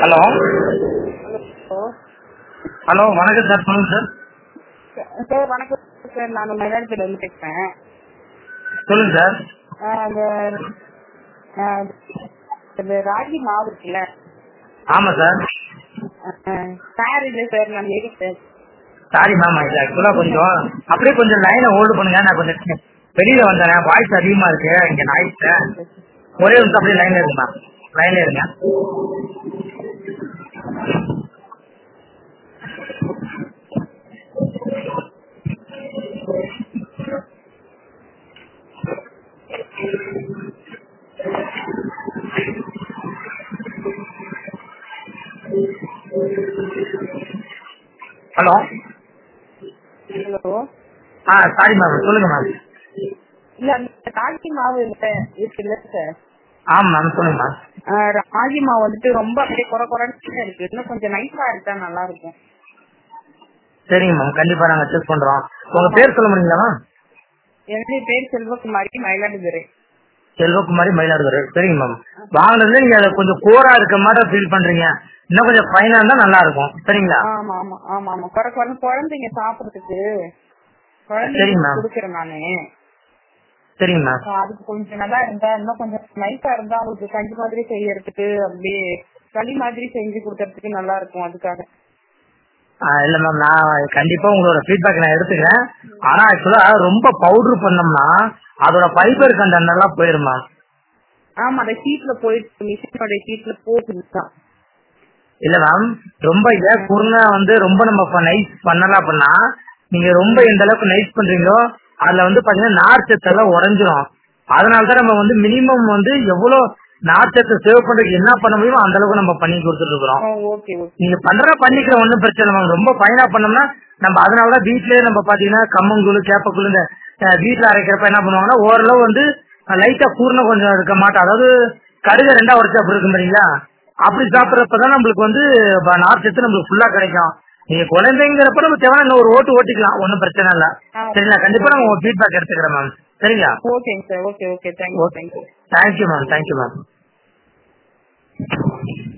Hello hello hello வணக்கம் sir சொல்லுங்க sir sir வணக்கம் சார் நான் மயிலாடுதுறையில இருந்து பேசுறேன் சொல்லுங்க சார் ஆஹ் அந்த ஆஹ் இந்த ராகி மாவு இருக்குல்ல ஆமா சார் சார் இல்லை சார் நான் லேடி சார் சாரி மேம் இது ஆக்சுவலா கொஞ்சம் அப்படியே கொஞ்சம் லைனை ஹோல்டு பண்ணுங்க நான் கொஞ்சம் வெளியில வந்தேன் வாய்ஸ் அதிகமா இருக்கு இங்க நாய்ஸ் ஒரே நிமிஷம் அப்படியே லைன்ல இருங்க மேம் லைன்ல இருங்க ஹலோ ஹலோ ஆ சாரி மேம் சொல்லுங்க மேம் இல்ல அந்த ராகி மாவு இல்ல இருக்குல்ல சார் ஆமா மேம் சொல்லுங்க மேம் ஆஹ் ராகி மாவு வந்துட்டு ரொம்ப அப்படியே குறை குறைன்னு இருக்கு இன்னும் கொஞ்சம் நைஸா எடுத்தா நல்லா இருக்கும் சரிங்க மேம் கண்டிப்பா நாங்க செக் பண்றோம் உங்க பேர் சொல்ல முடியுங்களா மேம் என்னுடைய பேர் செல்வகுமாரி மயிலாடுதுறை செல்வகுமாரி மயிலாடுதுறை சரிங்க மேம் வாங்கினதுல நீங்க அதை கொஞ்சம் கோரா இருக்க மாதிரி ஃபீல் பண்றீங்க இன்னும் கொஞ்சம் ஃபைனா இருந்தா நல்லா இருக்கும் சரிங்களா ஆமா ஆமா ஆமா ஆமா குறை குறை குழந்தைங்க சாப்பிடுறதுக்கு சரிங்க குழந்தைங்க ma'am. கொடுக்குறேன் நானு சரிங்க மேம் So, அதுக்கு கொஞ்சம் நல்லா இருந்தா இன்னும் கொஞ்சம் நைஸா இருந்தா அவங்களுக்கு கஞ்சி மாதிரி செய்யறதுக்கு அப்படியே களி மாதிரி செஞ்சு கொடுக்கறதுக்கு நல்லா இருக்கும் அதுக்காக இல்ல மேம் நான் கண்டிப்பா உங்களோட ஃபீட்பேக் நான் எடுத்துக்கிறேன் ஆனா ஆக்சுவலா ரொம்ப பவுடர் பண்ணோம்னா அதோட ஃபைபர் கண்டென்ட் எல்லாம் போயிடும் மேம் ஆமா அந்த ஹீட்ல போயிட்டு மிஷினோட ஹீட்ல போகுதுதான் இல்ல மேம் ரொம்ப ஏன் குறுங்க வந்து ரொம்ப நம்ம நைஸ் பண்ணலாம் அப்படின்னா நீங்க ரொம்ப எந்த அளவுக்கு நைஸ் பண்றீங்களோ அதுல வந்து பாத்தீங்கன்னா நார்ச்சத்து எல்லாம் உறைஞ்சிரும் அதனால தான் நம்ம வந்து மினிமம் வந்து எவ்வளவு நார்ச்சத்தை சேவ் பண்றதுக்கு என்ன பண்ண முடியுமோ அந்த அளவுக்கு நம்ம பண்ணி கொடுத்துட்டு இருக்கிறோம் ஓகே ஓகே நீங்க பண்ற பண்ணிக்கிற ஒண்ணும் பிரச்சனை இல்லை மேம் ரொம்ப ஃபைனா பண்ணோம்னா நம்ம அதனாலதான் வீட்லயே நம்ம பாத்தீங்கன்னா கம்மங்கூழ் கேப்பக்கூழ் இந்த அஹ், வீட்ல அரைக்கிறப்ப என்ன பண்ணுவாங்கன்னா ஓரளவு வந்து லைட்டா பூர்ண கொஞ்சம் இருக்க மாட்டோம் அதாவது கடுகு ரெண்டா உடச்சு அப்படி இருக்கும் பாத்தீங்களா அப்படி சாப்பிடறப்பதான் நம்மளுக்கு வந்து ப- நார்ச்சத்து நம்மளுக்கு ஃபுல்லா கிடைக்கும் நீங்க குழந்தைங்கிறப்ப நம்ம தேவை இன்னும் ஒரு ஓட்டு ஓட்டிக்கலாம் ஒன்னும் பிரச்சனை இல்ல ஆ. சரிங்களா கண்டிப்பா நான் உங்க ஃபீட்பேக் எடுத்துக்கிறேன் மேம் சரிங்களா ஓகேங்க sir okay okay thank you thank you thank you ma'am thank you ma'am